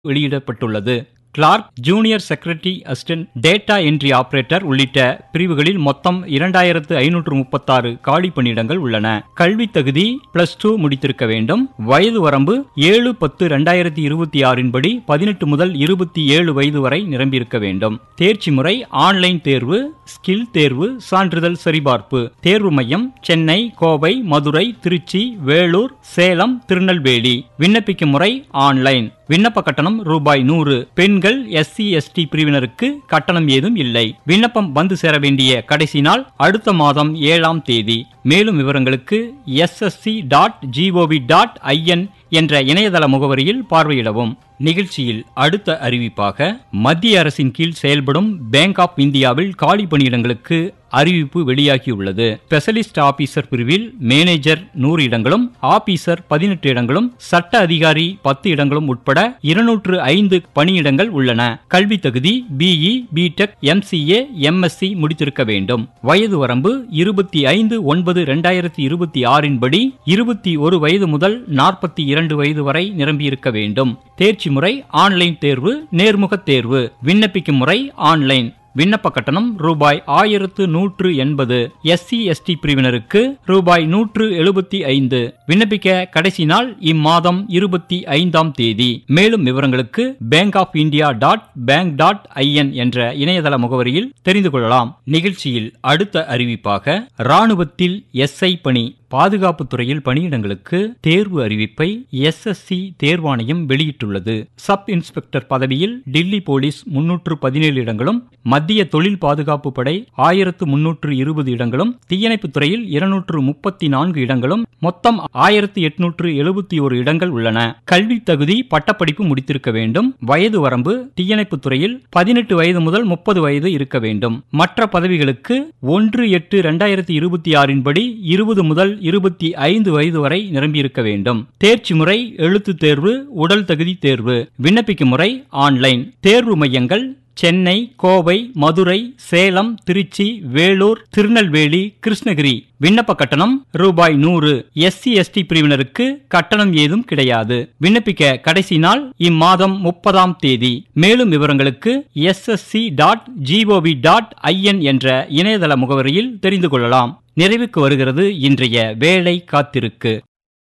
வெளியிடப்பட்டுள்ளது clerk junior secretary assistant data entry operator உள்ளிட்ட பிரிவுகளில் மொத்தம் இரண்டாயிரத்து ஐநூற்று முப்பத்தாறு காலி பணியிடங்கள் உள்ளன கல்வி தகுதி பிளஸ் டூ முடித்திருக்க வேண்டும் வயது வரம்பு ஏழு பத்து ரெண்டாயிரத்தி இருபத்தி ஆறின் படி பதினெட்டு முதல் இருபத்தி ஏழு வயது வரை நிரம்பியிருக்க வேண்டும் தேர்ச்சி முறை ஆன்லைன் தேர்வு ஸ்கில் தேர்வு சான்றிதழ் சரிபார்ப்பு தேர்வு மையம் சென்னை கோவை மதுரை திருச்சி வேலூர் சேலம் திருநெல்வேலி விண்ணப்பிக்கும் முறை ஆன்லைன் விண்ணப்ப கட்டணம் ரூபாய் நூறு பெண்கள் எஸ்சி எஸ்டி பிரிவினருக்கு கட்டணம் ஏதும் இல்லை விண்ணப்பம் வந்து சேர வேண்டிய கடைசி நாள் அடுத்த மாதம் ஏழாம் தேதி மேலும் விவரங்களுக்கு SSC dot GOV dot IN என்ற இணையதள முகவரியில் பார்வையிடவும் நிகழ்ச்சியில் அடுத்த அறிவிப்பாக மத்திய அரசின் கீழ் செயல்படும் பேங்க் ஆப் இந்தியாவில் காலி பணியிடங்களுக்கு அறிவிப்பு வெளியாகியுள்ளது ஸ்பெஷலிஸ்ட் ஆபீசர் பிரிவில் மேனேஜர் நூறு இடங்களும் ஆபீசர் பதினெட்டு இடங்களும் சட்ட அதிகாரி பத்து இடங்களும் உட்பட இருநூற்று ஐந்து பணியிடங்கள் உள்ளன கல்வி தகுதி பிஇ பிடெக் எம்சிஏ எம்எஸ்சி முடித்திருக்க வேண்டும் வயது வரம்பு இருபத்தி ஐந்து ஒன்பது இரண்டாயிரத்தி இருபத்தி ஆறின் படி இருபத்தி ஒரு வயது முதல் நாற்பத்தி இரண்டு வயது வரை நிரம்பியிருக்க வேண்டும் தேர்ச்சி முறை ஆன்லைன் தேர்வு நேர்முக தேர்வு விண்ணப்பிக்கும் முறை ஆன்லைன் விண்ணப்ப கட்டணம் ரூபாய் ஆயிரத்து நூற்று எண்பது எஸ்சி எஸ்டி பிரிவினருக்கு ரூபாய் நூற்று எழுபத்தி ஐந்து விண்ணப்பிக்க கடைசி நாள் இம்மாதம் இருபத்தி ஐந்தாம் தேதி மேலும் விவரங்களுக்கு bank of India dot bank dot IN என்ற இணையதள முகவரியில் தெரிந்து கொள்ளலாம் நிகழ்ச்சியில் அடுத்த அறிவிப்பாக ராணுவத்தில் எஸ்ஐ பணி பாதுகாப்பு துறையில் பணியிடங்களுக்கு தேர்வு அறிவிப்பை எஸ்எஸ்சி தேர்வாணையம் வெளியிட்டுள்ளது சப் இன்ஸ்பெக்டர் பதவியில் டில்லி போலீஸ் முன்னூற்று பதினேழு இடங்களும் மத்திய தொழில் பாதுகாப்பு படை ஆயிரத்து முன்னூற்று இருபது இடங்களும் தீயணைப்பு துறையில் இருநூற்று முப்பத்தி நான்கு இடங்களும் மொத்தம் ஆயிரத்து எட்நூற்று எழுபத்தி ஒரு இடங்கள் உள்ளன கல்வி தகுதி பட்டப்படிப்பு முடித்திருக்க வேண்டும் வயது வரம்பு தீயணைப்பு துறையில் பதினெட்டு வயது முதல் முப்பது வயது இருக்க வேண்டும் மற்ற பதவிகளுக்கு ஒன்று எட்டு இரண்டாயிரத்தி இருபத்தி ஆறின் படி இருபது முதல் இருபத்தி ஐந்து வயது வரை நிரம்பியிருக்க வேண்டும் தேர்ச்சி முறை எழுத்து தேர்வு உடல் தகுதி தேர்வு விண்ணப்பிக்கும் முறை ஆன்லைன் தேர்வு மையங்கள் சென்னை கோவை மதுரை சேலம் திருச்சி வேலூர் திருநெல்வேலி கிருஷ்ணகிரி விண்ணப்ப கட்டணம் ரூபாய் நூறு எஸ்சி எஸ்டி பிரிவினருக்கு கட்டணம் ஏதும் கிடையாது விண்ணப்பிக்க கடைசி நாள் இம்மாதம் முப்பதாம் தேதி மேலும் விவரங்களுக்கு SSC dot GOV dot IN என்ற இணையதள முகவரியில் தெரிந்து கொள்ளலாம் நிறைவுக்கு வருகிறது இன்றைய வேலை காத்திருக்கு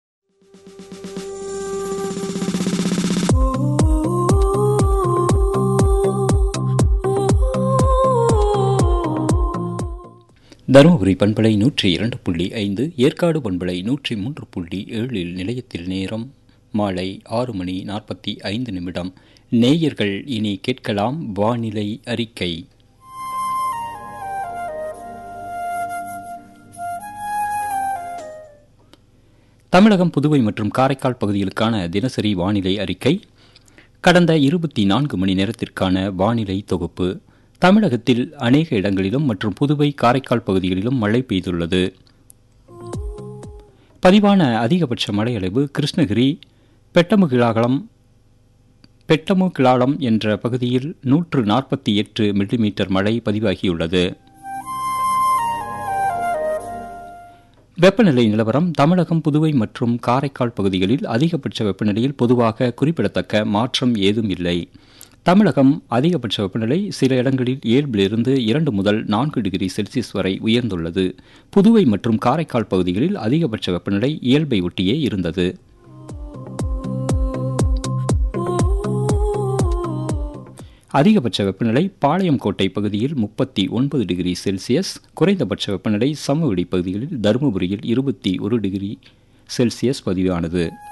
தருமபுரி பண்பலை நூற்றி இரண்டு புள்ளி ஐந்து ஏற்காடு பண்பலை நூற்றி மூன்று புள்ளி ஏழில் நிலையத்தில் நேரம் மாலை ஆறு மணி நாற்பத்தி ஐந்து நிமிடம் நேயர்கள் இனி கேட்கலாம் வானிலை அறிக்கை தமிழகம் புதுவை மற்றும் காரைக்கால் பகுதிகளுக்கான தினசரி வானிலை அறிக்கை கடந்த இருபத்தி நான்கு மணி நேரத்திற்கான வானிலை தொகுப்பு தமிழகத்தில் அநேக இடங்களிலும் மற்றும் புதுவை காரைக்கால் பகுதிகளிலும் மழை பெய்துள்ளது பதிவான அதிகபட்ச மழை அளவு கிருஷ்ணகிரி பெட்டமுகிளாகலம் பெட்டமுகிளாளம் என்ற பகுதியில் நூற்று நாற்பத்தி எட்டு மில்லிமீட்டர் மழை பதிவாகியுள்ளது வெப்பநிலை நிலவரம் தமிழகம் புதுவை மற்றும் காரைக்கால் பகுதிகளில் அதிகபட்ச வெப்பநிலையில் பொதுவாக குறிப்பிடத்தக்க மாற்றம் ஏதும் இல்லை தமிழகம் அதிகபட்ச வெப்பநிலை சில இடங்களில் இயல்பிலிருந்து இரண்டு முதல் நான்கு டிகிரி செல்சியஸ் வரை உயர்ந்துள்ளது புதுவை மற்றும் காரைக்கால் பகுதிகளில் அதிகபட்ச வெப்பநிலை இயல்பை ஒட்டியே இருந்தது அதிகபட்ச வெப்பநிலை பாளையங்கோட்டை பகுதியில் முப்பத்தி ஒன்பது டிகிரி செல்சியஸ் குறைந்தபட்ச வெப்பநிலை சமவெளி பகுதிகளில் தருமபுரியில் இருபத்தி ஒரு டிகிரி செல்சியஸ் பதிவானது